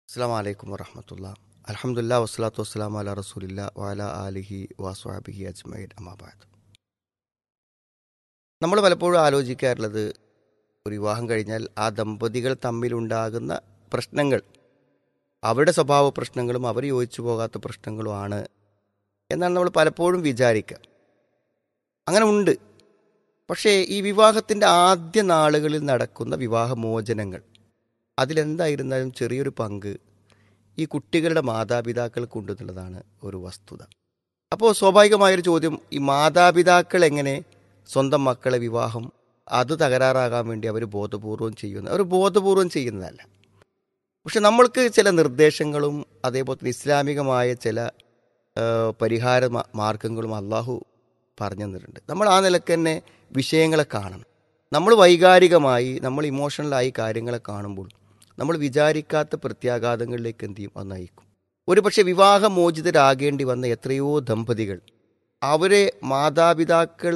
അസ്സാം വലൈക്കും വറഹമത്തുള്ള അലഹമുല്ല വസ്സലാത്തു വസ്സലാം അല റസൂലില്ല വാല ആലിഹി വാസ്വാബിഹി അജ്മൈൻ അമാബാദ് നമ്മൾ പലപ്പോഴും ആലോചിക്കാറുള്ളത് ഒരു വിവാഹം കഴിഞ്ഞാൽ ആ ദമ്പതികൾ തമ്മിലുണ്ടാകുന്ന പ്രശ്നങ്ങൾ അവരുടെ സ്വഭാവ പ്രശ്നങ്ങളും അവർ യോജിച്ചു പോകാത്ത പ്രശ്നങ്ങളുമാണ് എന്നാണ് നമ്മൾ പലപ്പോഴും വിചാരിക്കുക അങ്ങനെ ഉണ്ട് പക്ഷേ ഈ വിവാഹത്തിൻ്റെ ആദ്യ നാളുകളിൽ നടക്കുന്ന വിവാഹമോചനങ്ങൾ അതിലെന്തായിരുന്നാലും ചെറിയൊരു പങ്ക് ഈ കുട്ടികളുടെ മാതാപിതാക്കൾക്കുണ്ടെന്നുള്ളതാണ് ഒരു വസ്തുത അപ്പോൾ സ്വാഭാവികമായൊരു ചോദ്യം ഈ മാതാപിതാക്കൾ എങ്ങനെ സ്വന്തം മക്കളെ വിവാഹം അത് തകരാറാകാൻ വേണ്ടി അവർ ബോധപൂർവം ചെയ്യുന്ന അവർ ബോധപൂർവം ചെയ്യുന്നതല്ല പക്ഷെ നമ്മൾക്ക് ചില നിർദ്ദേശങ്ങളും അതേപോലെ തന്നെ ഇസ്ലാമികമായ ചില ആ, പരിഹാര മാ- മാർഗങ്ങളും അള്ളാഹു പറഞ്ഞു തന്നിട്ടുണ്ട് നമ്മൾ ആ നിലക്ക് തന്നെ വിഷയങ്ങളെ കാണണം നമ്മൾ വൈകാരികമായി നമ്മൾ ഇമോഷണലായി കാര്യങ്ങളെ കാണുമ്പോൾ നമ്മൾ വിചാരിക്കാത്ത പ്രത്യാഘാതങ്ങളിലേക്ക് എന്ത് ചെയ്യും അത് നയിക്കും ഒരു പക്ഷേ വിവാഹമോചിതരാകേണ്ടി വന്ന എത്രയോ ദമ്പതികൾ അവരെ മാതാപിതാക്കൾ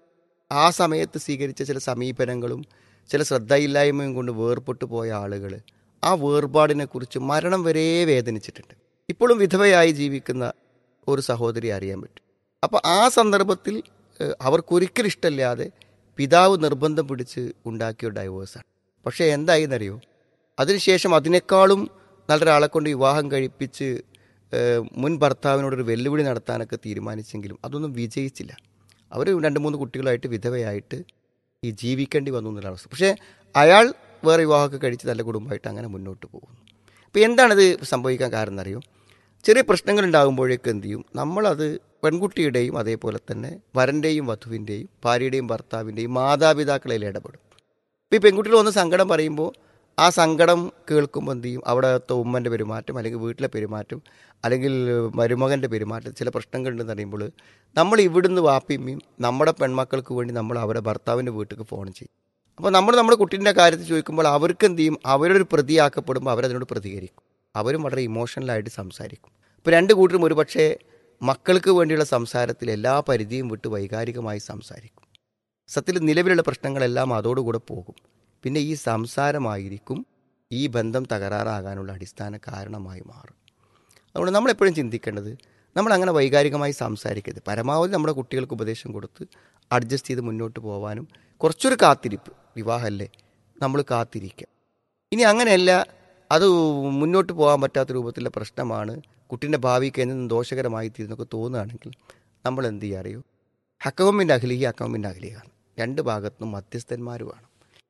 ആ സമയത്ത് സ്വീകരിച്ച ചില സമീപനങ്ങളും ചില ശ്രദ്ധയില്ലായ്മയും കൊണ്ട് വേർപെട്ടു പോയ ആളുകൾ ആ വേർപാടിനെക്കുറിച്ച് മരണം വരെ വേദനിച്ചിട്ടുണ്ട് ഇപ്പോഴും വിധവയായി ജീവിക്കുന്ന ഒരു സഹോദരി അറിയാൻ പറ്റും അപ്പോൾ ആ സന്ദർഭത്തിൽ ഏഹ്, അവർക്കൊരിക്കലും ഇഷ്ടമില്ലാതെ പിതാവ് നിർബന്ധം പിടിച്ച് ഉണ്ടാക്കിയ ഡൈവേഴ്സാണ് പക്ഷേ എന്തായി എന്നറിയോ അതിനുശേഷം അതിനേക്കാളും നല്ലൊരാളെ കൊണ്ട് വിവാഹം കഴിപ്പിച്ച് ഏഹ്, മുൻ ഭർത്താവിനോടൊരു വെല്ലുവിളി നടത്താനൊക്കെ തീരുമാനിച്ചെങ്കിലും അതൊന്നും വിജയിച്ചില്ല അവർ രണ്ട് മൂന്ന് കുട്ടികളായിട്ട് വിധവയായിട്ട് ഈ ജീവിക്കേണ്ടി വന്നു എന്നുള്ള അവസ്ഥ പക്ഷേ അയാൾ വേറെ വിവാഹമൊക്കെ കഴിച്ച് നല്ല കുടുംബമായിട്ട് അങ്ങനെ മുന്നോട്ട് പോകുന്നു അപ്പോൾ എന്താണിത് സംഭവിക്കാൻ കാരണം എന്നറിയോ ചെറിയ പ്രശ്നങ്ങൾ ഉണ്ടാകുമ്പോഴേക്ക് എന്ത് ചെയ്യും നമ്മളത് പെൺകുട്ടിയുടെയും അതേപോലെ തന്നെ വരൻ്റെയും വധുവിൻ്റെയും ഭാര്യയുടെയും ഭർത്താവിൻ്റെയും മാതാപിതാക്കളിൽ ഇടപെടും ഇപ്പോൾ ഈ പെൺകുട്ടികൾ വന്ന് സങ്കടം പറയുമ്പോൾ ആ സങ്കടം കേൾക്കുമ്പോൾ എന്ത് ചെയ്യും അവിടുത്തെ ഉമ്മൻ്റെ പെരുമാറ്റം അല്ലെങ്കിൽ വീട്ടിലെ പെരുമാറ്റം അല്ലെങ്കിൽ മരുമകൻ്റെ പെരുമാറ്റം ചില പ്രശ്നങ്ങളുണ്ടെന്ന് അറിയുമ്പോൾ നമ്മൾ ഇവിടുന്ന് വാപ്പിമ്മയും നമ്മുടെ പെൺമക്കൾക്ക് വേണ്ടി നമ്മൾ അവരുടെ ഭർത്താവിൻ്റെ വീട്ടിലേക്ക് ഫോൺ ചെയ്യും അപ്പോൾ നമ്മൾ നമ്മുടെ കുട്ടീൻ്റെ കാര്യത്തിൽ ചോദിക്കുമ്പോൾ അവർക്ക് എന്ത് ചെയ്യും അവരൊരു പ്രതിയാക്കപ്പെടുമ്പോൾ അവരതിനോട് പ്രതികരിക്കും അവരും വളരെ ഇമോഷണലായിട്ട് സംസാരിക്കും ഇപ്പോൾ രണ്ട് കൂട്ടരും ഒരു പക്ഷേ മക്കൾക്ക് വേണ്ടിയുള്ള സംസാരത്തിൽ എല്ലാ പരിധിയും വിട്ട് വൈകാരികമായി സംസാരിക്കും സത്യത്തിൽ നിലവിലുള്ള പ്രശ്നങ്ങളെല്ലാം അതോടുകൂടെ പോകും പിന്നെ ഈ സംസാരമായിരിക്കും ഈ ബന്ധം തകരാറാകാനുള്ള അടിസ്ഥാന കാരണമായി മാറും അതുകൊണ്ട് നമ്മളെപ്പോഴും ചിന്തിക്കേണ്ടത് നമ്മൾ അങ്ങനെ വൈകാരികമായി സംസാരിക്കരുത് പരമാവധി നമ്മുടെ കുട്ടികൾക്ക് ഉപദേശം കൊടുത്ത് അഡ്ജസ്റ്റ് ചെയ്ത് മുന്നോട്ട് പോകാനും കുറച്ചൊരു കാത്തിരിപ്പ് വിവാഹമല്ലേ നമ്മൾ കാത്തിരിക്കുക ഇനി അങ്ങനെയല്ല അത് മുന്നോട്ട് പോകാൻ പറ്റാത്ത രൂപത്തിലുള്ള പ്രശ്നമാണ് കുട്ടീൻ്റെ ഭാവിക്ക് എന്നും ദോഷകരമായി തീരുന്നൊക്കെ തോന്നുകയാണെങ്കിൽ നമ്മൾ എന്ത് ചെയ്യുക അറിയോ ഹക്കമിൻ്റെ അഖിലിഹി ഹക്കമിൻ്റെ അഖിലിഹാണ് രണ്ട് ഭാഗത്തും മധ്യസ്ഥന്മാർ വേണം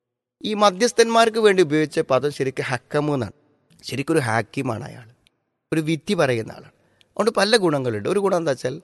ഈ മധ്യസ്ഥന്മാർക്ക് വേണ്ടി ഉപയോഗിച്ച പദം ശരിക്കും ഹക്കമു എന്നാണ് ശരിക്കും ഒരു ഹാക്കിമാണ് അയാൾ ഒരു വിധി പറയുന്ന ആളാണ് അതുകൊണ്ട് പല ഗുണങ്ങളുണ്ട് ഒരു ഗുണം എന്താ വെച്ചാൽ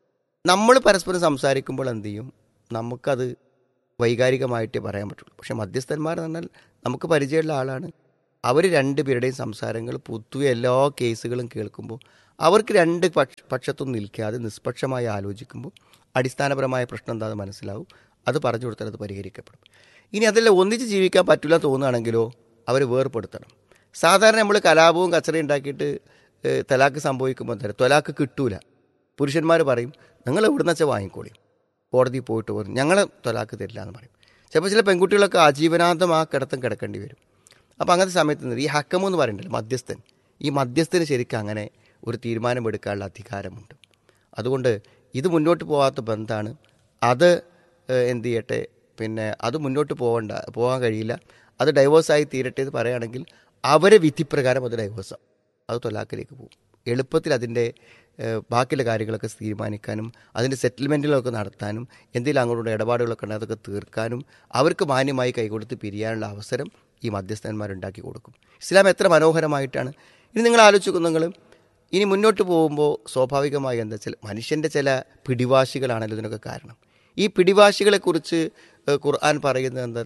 നമ്മൾ പരസ്പരം സംസാരിക്കുമ്പോൾ എന്ത് ചെയ്യും നമുക്കത് വൈകാരികമായിട്ടേ പറയാൻ പറ്റുള്ളൂ പക്ഷെ മധ്യസ്ഥന്മാർ എന്ന് പറഞ്ഞാൽ നമുക്ക് പരിചയമുള്ള ആളാണ് അവർ രണ്ട് പേരുടെയും സംസാരങ്ങൾ പൊതുവെ എല്ലാ കേസുകളും കേൾക്കുമ്പോൾ അവർക്ക് രണ്ട് പക്ഷ പക്ഷത്തും നിൽക്കാതെ നിഷ്പക്ഷമായി ആലോചിക്കുമ്പോൾ അടിസ്ഥാനപരമായ പ്രശ്നം എന്താണെന്ന് മനസ്സിലാവും അത് പറഞ്ഞു കൊടുത്താൽ അത് പരിഹരിക്കപ്പെടും ഇനി അതല്ല ഒന്നിച്ച് ജീവിക്കാൻ പറ്റില്ല തോന്നുകയാണെങ്കിലോ അവർ വേർപ്പെടുത്തണം സാധാരണ നമ്മൾ കലാപവും കച്ചറയും ഉണ്ടാക്കിയിട്ട് ഏഹ്, തലാക്ക് സംഭവിക്കുമ്പോൾ എന്താ തൊലാക്ക് കിട്ടൂല പുരുഷന്മാർ പറയും നിങ്ങൾ എവിടുന്ന് വെച്ചാൽ വാങ്ങിക്കോളി കോടതി പോയിട്ട് പറയും ഞങ്ങൾ തൊലാക്ക് തരില്ല എന്ന് പറയും ചിലപ്പോൾ ചില പെൺകുട്ടികളൊക്കെ ആജീവനാന്തം ആ കിടത്തം കിടക്കേണ്ടി വരും അപ്പോൾ അങ്ങനത്തെ സമയത്ത് എന്ത് ചെയ്യും? ഈ ഹക്കമു എന്ന് പറയുന്നുണ്ടല്ലോ മധ്യസ്ഥൻ ഈ മധ്യസ്ഥന് ശരിക്കും അങ്ങനെ ഒരു തീരുമാനമെടുക്കാനുള്ള അധികാരമുണ്ട് അതുകൊണ്ട് ഇത് മുന്നോട്ട് പോകാത്ത ബന്ധമാണ് അത് ഏഹ്, എന്ത് ചെയ്യട്ടെ പിന്നെ അത് മുന്നോട്ട് പോകണ്ട പോകാൻ കഴിയില്ല അത് ഡൈവേഴ്സായി തീരട്ടെ എന്ന് പറയുകയാണെങ്കിൽ അവരെ വിധിപ്രകാരം അത് ഡൈവേഴ്സാണ് അത് തൊലാക്കിലേക്ക് പോകും എളുപ്പത്തിൽ അതിൻ്റെ ഏഹ്, ബാക്കിയുള്ള കാര്യങ്ങളൊക്കെ തീരുമാനിക്കാനും അതിൻ്റെ സെറ്റിൽമെൻറ്റുകളൊക്കെ നടത്താനും എന്തെങ്കിലും അങ്ങോട്ടുള്ള ഇടപാടുകളൊക്കെ ഉണ്ടെങ്കിൽ അതൊക്കെ തീർക്കാനും അവർക്ക് മാന്യമായി കൈകൊടുത്ത് പിരിയാനുള്ള അവസരം ഈ മധ്യസ്ഥന്മാരുണ്ടാക്കി കൊടുക്കും ഇസ്ലാം എത്ര മനോഹരമായിട്ടാണ് ഇനി നിങ്ങൾ ആലോചിക്കും നിങ്ങൾ ഇനി മുന്നോട്ട് പോകുമ്പോൾ സ്വാഭാവികമായി എന്താ വെച്ചാൽ മനുഷ്യൻ്റെ ചില പിടിവാശികളാണല്ലോ ഇതിനൊക്കെ കാരണം ഈ പിടിവാശികളെക്കുറിച്ച് ഏഹ്, ഖുർആൻ പറയുന്നത് എന്താ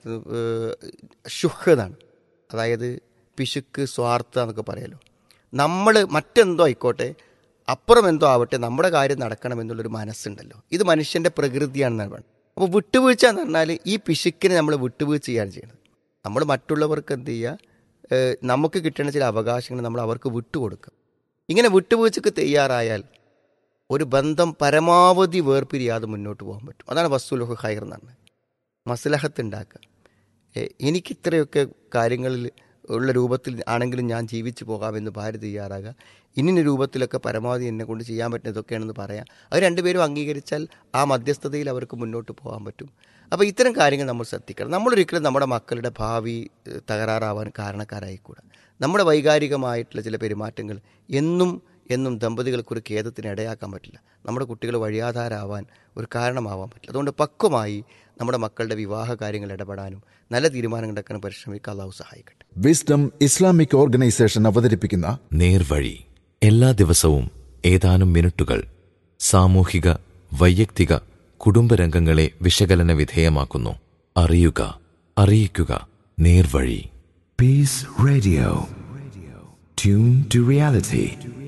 ഷുഹ് എന്നാണ് അതായത് പിശുക്ക് സ്വാർത്ഥ എന്നൊക്കെ പറയാലോ നമ്മൾ മറ്റെന്തോ ആയിക്കോട്ടെ അപ്പുറം എന്തോ ആവട്ടെ നമ്മുടെ കാര്യം നടക്കണം എന്നുള്ളൊരു മനസ്സുണ്ടല്ലോ ഇത് മനുഷ്യൻ്റെ പ്രകൃതിയാണെന്നാണ് പറയുന്നത് അപ്പോൾ വിട്ടുവീഴ്ച എന്ന് പറഞ്ഞാൽ ഈ പിശുക്കിനെ നമ്മൾ വിട്ടുവീഴ്ച ചെയ്യാണ് ചെയ്യുന്നത് നമ്മൾ മറ്റുള്ളവർക്ക് എന്ത് ചെയ്യുക ഏഹ്, നമുക്ക് കിട്ടേണ്ട ചില അവകാശങ്ങൾ നമ്മൾ അവർക്ക് വിട്ടുകൊടുക്കുക ഇങ്ങനെ വിട്ടുവീഴ്ചക്ക് തയ്യാറായാൽ ഒരു ബന്ധം പരമാവധി വേർപിരിയാതെ മുന്നോട്ട് പോകാൻ പറ്റും അതാണ് വസ്തുലഹു ഹൈർ എന്ന് പറഞ്ഞത് മസ്ലഹത്ത് ഉണ്ടാക്കുക ഏ, എനിക്ക് ഇത്രയൊക്കെ കാര്യങ്ങളിൽ ഉള്ള രൂപത്തിൽ ആണെങ്കിലും ഞാൻ ജീവിച്ചു പോകാമെന്ന് ഭാര്യ തയ്യാറാകുക ഇന്നിന്ന രൂപത്തിലൊക്കെ പരമാവധി എന്നെ കൊണ്ട് ചെയ്യാൻ പറ്റുന്ന ഇതൊക്കെയാണെന്ന് പറയാം അത് രണ്ടുപേരും അംഗീകരിച്ചാൽ ആ മധ്യസ്ഥതയിൽ അവർക്ക് മുന്നോട്ട് പോകാൻ പറ്റും അപ്പോൾ ഇത്തരം കാര്യങ്ങൾ നമ്മൾ ശ്രദ്ധിക്കണം നമ്മളൊരിക്കലും നമ്മുടെ മക്കളുടെ ഭാവി ഏഹ്, തകരാറാവാൻ കാരണക്കാരായിക്കൂടാ നമ്മുടെ വൈകാരികമായിട്ടുള്ള ചില പെരുമാറ്റങ്ങൾ എന്നും എന്നും ദമ്പതികൾക്ക് ഒരു ഖേദത്തിന് ഇടയാക്കാൻ പറ്റില്ല നമ്മുടെ കുട്ടികൾ വഴിയാധാരാവാൻ ഒരു കാരണമാവാൻ പറ്റില്ല അതുകൊണ്ട് പക്വമായി നമ്മുടെ മക്കളുടെ വിവാഹ കാര്യങ്ങൾ ഇടപെടാനും നല്ല തീരുമാനങ്ങൾ എടുക്കാനും പരിശ്രമിക്കുക അള്ളാഹു സഹായിക്കട്ടെ വിസ്ഡം ഇസ്ലാമിക് ഓർഗനൈസേഷൻ അവതരിപ്പിക്കുന്ന നേർവഴി എല്ലാ ദിവസവും ഏതാനും മിനിറ്റുകൾ സാമൂഹിക വൈയക്തിക കുടുംബരംഗങ്ങളെ വിശകലന വിധേയമാക്കുന്നു അറിയുക അറിയിക്കുക നേർവഴി Peace Radio. Tune to reality.